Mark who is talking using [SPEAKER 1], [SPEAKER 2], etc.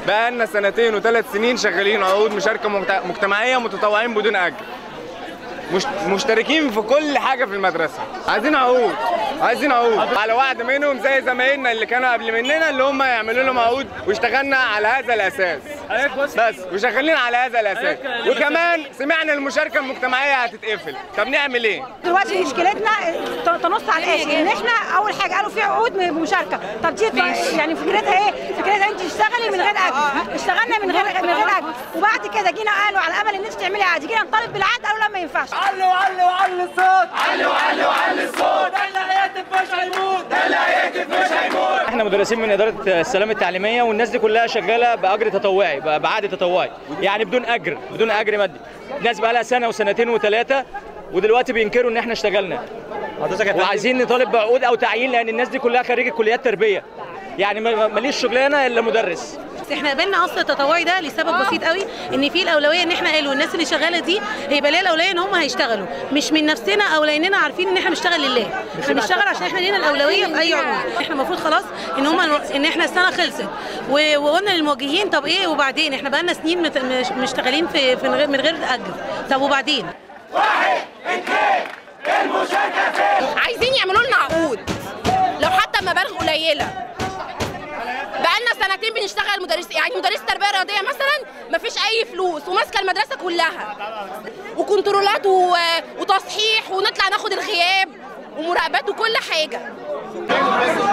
[SPEAKER 1] بقالنا سنتين وثلاث سنين شغالين عقود مشاركه مجت- مجتمعيه متطوعين بدون اجر مش مشتركين في كل حاجه في المدرسه عايزين عقود عايزين عقود على وعد منهم زي زمايلنا اللي كانوا قبل مننا اللي هم يعملوا لهم عقود واشتغلنا على هذا الاساس بس وشغالين على هذا الاساس وكمان سمعنا المشاركه المجتمعيه هتتقفل طب نعمل ايه
[SPEAKER 2] دلوقتي مشكلتنا ت- تنص على الاخر ان احنا اول حاجه قالوا في عقود م- مشاركه طب دي ط- يعني فكرتها ايه؟ فكرتها انت تشتغلي من غير اجر اشتغلنا من غير من غير اجر وبعد كده جينا قالوا على امل ان انت تعملي عادي جينا نطالب بالعقد قالوا لا ما ينفعش
[SPEAKER 3] علوا علوا علوا الصوت علوا علوا علوا الصوت ده اللي هيهتف مش هيموت ده اللي هيهتف مش هيموت
[SPEAKER 4] احنا مدرسين من اداره السلامه التعليميه والناس دي كلها شغاله باجر تطوعي ب- بعقد تطوعي يعني بدون اجر بدون اجر مادي ناس بقى لها سنه وسنتين وثلاثه ودلوقتي بينكروا ان احنا اشتغلنا وعايزين نطالب بعقود او تعيين لان الناس دي كلها خريجه كليات تربيه يعني ما- ما- ماليش شغلانه الا مدرس
[SPEAKER 5] احنا قبلنا اصل التطوعي ده لسبب بسيط قوي ان في الاولويه ان احنا قالوا الناس اللي شغاله دي هيبقى ليها الاولويه ان هم هيشتغلوا مش من نفسنا او لاننا عارفين ان احنا بنشتغل لله احنا بنشتغل عشان احنا لينا الاولويه في اي عقود احنا المفروض خلاص ان هم ان احنا السنه خلصت و- وقلنا للموجهين طب ايه وبعدين احنا بقالنا سنين مت- مش- مشتغلين في في من غير من غير اجر طب وبعدين
[SPEAKER 6] عايزين يعملوا لنا عقود لو حتى مبالغ قليله بقالنا سنتين بنشتغل مدرس يعني مدرس تربيه رياضيه مثلا مفيش اي فلوس وماسكه المدرسه كلها وكنترولات و... وتصحيح ونطلع ناخد الغياب ومراقبات وكل حاجه